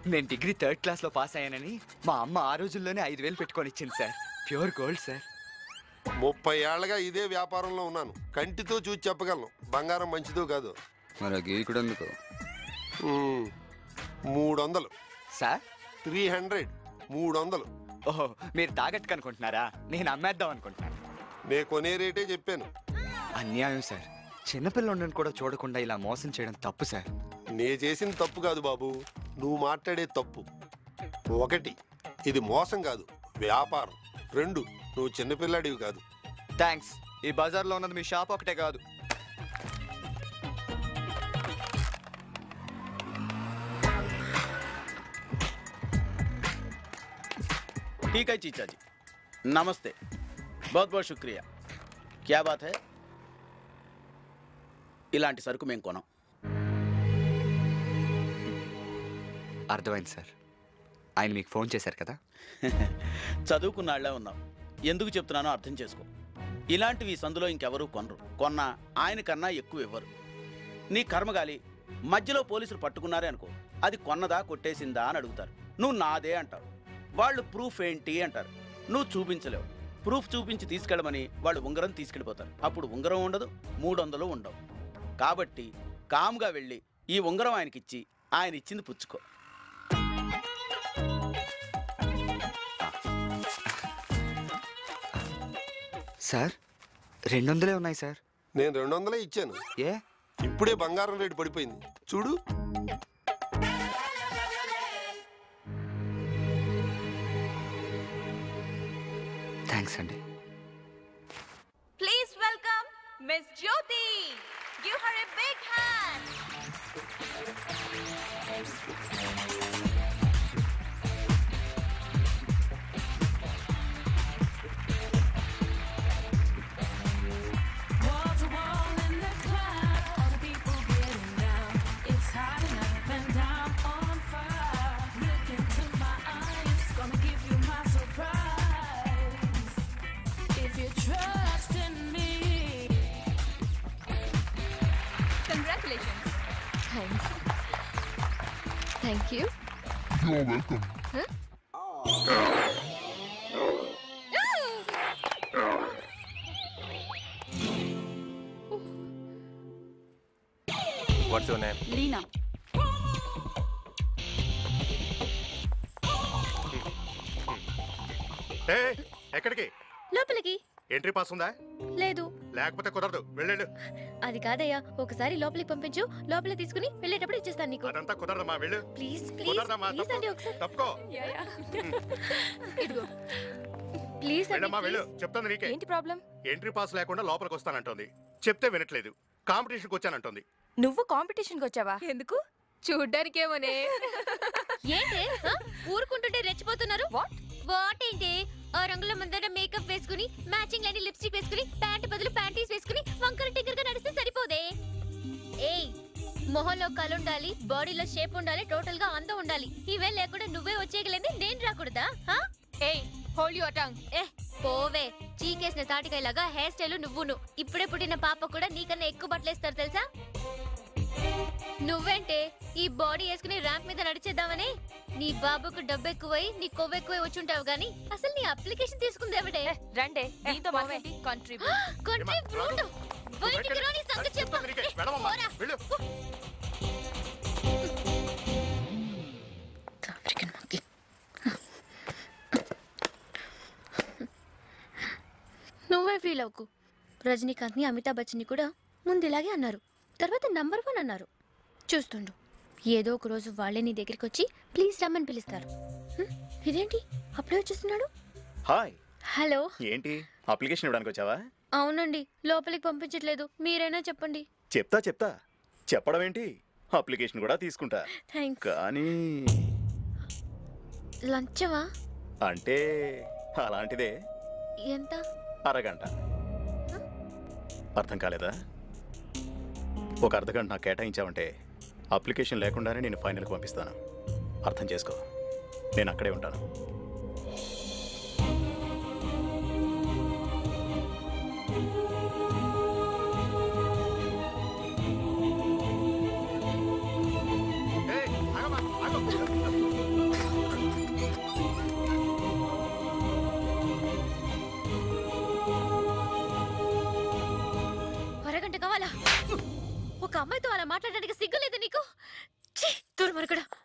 నేను degree third క్లాస్లో pass అయ్యానని మా అమ్మ ఆ రోజుల్లోనే ఐదు వేలు పెట్టుకొని ఇచ్చింది సార్ ప్యూర్ గోల్డ్ సార్ ముప్పై ఏళ్ళగా ఇదే వ్యాపారంలో ఉన్నాను కంటితో చూసి చెప్పగలను బంగారం మంచిదో కాదు మరి గీకుడు ఎందుకు మ్మ్. మూడు వందలు సార్ త్రీ హండ్రెడ్ మూడు వందలు ఓహో మీరు తాగట్టుకు అనుకుంటున్నారా నేను అమ్మేద్దాం అనుకుంటున్నాను నే కొనే రేటే చెప్పాను అన్యాయం సార్ చిన్నపిల్లని కూడా చూడకుండా ఇలా మోసం చేయడం తప్పు సార్ నే చేసిన తప్పు కాదు బాబు నువ్వు మాట్లాడే తప్పు ఒకటి ఇది మోసం కాదు వ్యాపారం రెండు నువ్వు చిన్నపిల్లాడివి కాదు థ్యాంక్స్ ఈ బజార్లో ఉన్నది మీ షాప్ ఒకటే కాదు ठीक है चीचा जी नमस्ते बहुत बहुत शुक्रिया क्या बात है ఇలాంటి సరుకు మేము కొనం అర్థమైంది సార్ ఆయన మీకు ఫోన్ చేశారు కదా చదువుకున్నాళ్లే ఉన్నాం ఎందుకు చెప్తున్నానో అర్థం చేసుకో ఇలాంటివి ఈ సందులో ఇంకెవరూ కొనరు కొన్నా ఆయన కన్నా ఎక్కువ ఇవ్వరు నీ కర్మగాలి మధ్యలో పోలీసులు పట్టుకున్నారే అనుకో అది కొన్నదా కొట్టేసిందా అని అడుగుతారు నువ్వు నాదే అంటావు వాళ్ళు ప్రూఫ్ ఏంటి అంటారు నువ్వు చూపించలేవు ప్రూఫ్ చూపించి తీసుకెళ్ళమని వాళ్ళు ఉంగరం తీసుకెళ్ళిపోతారు అప్పుడు ఉంగరం ఉండదు మూడు వందలు ఉండవు కాబట్టి కామ్గా వెళ్ళి ఈ ఉంగరం ఆయనకిచ్చి ఆయన ఇచ్చింది పుచ్చుకో సార్ రెండు వందలే ఉన్నాయి సార్ నేను రెండు వందలే ఇచ్చాను ఏ ఇప్పుడే బంగారం రేటు పడిపోయింది చూడు థ్యాంక్స్ అండి Please welcome Miss Jyoti. Give her a big hand. Wall to wall in the cloud, all the people getting down. It's hot and up and down on fire. Look into my eyes, gonna give you my surprise. If you trust in me, Congratulations. Thanks. Thank you. You're welcome. What's your name Lena. ఏ ఎక్కడికి లోపలికి entry pass ఉందా లేదు లేకపోతే కుదరదు వెళ్ళండి అది కాదయ్యా ఒకసారి లోపలికి పంపించు లోపలికి తీసుకుని వెళ్ళేటప్పుడు ఇచ్చేస్తాను నీకు అదంతా కుదరదమ్మా వెళ్ళు ప్లీజ్ ప్లీజ్ కుదరదమ్మా ప్లీజ్ అండి ఒకసారి తప్పుకో ఇదిగో ప్లీజ్ అండి వెళ్ళమ్మా వెళ్ళు please. చెప్తాను నీకే ఏంటి ప్రాబ్లం ఎంట్రీ పాస్ లేకుండా లోపలికి వస్తానంటోంది చెప్తే వినట్లేదు కాంపిటీషన్కి వచ్చానంటోంది నువ్వు కాంపిటీషన్కి వచ్చావా ఎందుకు చూడ్డానికేమోనే ఏంటి ఆ? ఊరుకుంటుంటే రెచ్చిపోతున్నారు వాట్ వాట్ ఏంటి ఆ రంగుల ముందర మేకప్ వేసుకుని మ్యాచింగ్ లేని లిప్స్టిక్ వేసుకుని ప్యాంట్ బదులు ప్యాంటీస్ వేసుకుని వంకర టింకర్ గా నడిస్తే సరిపోదే ఏయ్ మొహంలో కలు ఉండాలి బాడీలో షేప్ ఉండాలి టోటల్ గా అందం ఉండాలి ఇవే లేకుండా నువ్వే వచ్చేయగలేంది నేను రాకూడదా హా? ఏయ్ హోల్డ్ యువర్ టంగ్ ఏ పోవే చీకేసిన తాటికాయలాగా హెయిర్ స్టైల్ నువ్వును ఇప్పుడే పుట్టిన పాప కూడా నీకన్నా ఎక్కువ బట్టలేస్తారు తెలుసా నువ్వేంటే ఈ బాడీ వేసుకుని ర్యాంప్ మీద నడిచేద్దామని నీ బాబుకు డబ్బు ఎక్కువై నీ కొవ్వు ఎక్కువై వచ్చుంటావు గానీ అసలు నీ అప్లికేషన్ తీసుకుంది ఎవడే రండే నీతో మాట్లాడి కాంట్రిబ్యూట్ కొంచెం బ్రూటు. బయటికి రా, నీ సంగతి చెప్పు. చెప్తాను నీకే ఏ, వెళ్ళమమ్మా పోరా. వెళ్ళు నువ్వే ఫీల్ అవ్వకు రజనీకాంత్ ని అమితాబ్ బచ్చన్ ని కూడా ముందు ఇలాగే అన్నారు తర్వాత నంబర్ వన్ అన్నారు చూస్తుండు ఏదో ఒక రోజు వాళ్ళే నీ దగ్గరికి వచ్చి ప్లీజ్ రమ్మని పిలుస్తారు హ్మ్, ఇదేంటి అప్పుడే వచ్చేస్తున్నాడు హాయ్ హలో ఏంటి అప్లికేషన్ ఇవ్వడానికి వచ్చావా అవునండి లోపలికి పంపించట్లేదు మీరైనా చెప్పండి చెప్తా చెప్తా చెప్పడం ఏంటి అప్లికేషన్ కూడా తీసుకుంటా థ్యాంక్స్ కానీ లంచమా అంటే అలాంటిదే ఎంత అరగంట అర్థం కాలేదా ఒక అర్ధగంట నాకు కేటాయించావంటే అప్లికేషన్ లేకుండానే నేను ఫైనల్కి పంపిస్తాను అర్థం చేసుకో నేను అక్కడే ఉంటాను ఏయ్, ఆగమ్మా, ఆగు. మాట్లాడడానికి సిగ్గు లేదు నీకు ఛీ, దూరం మరకడా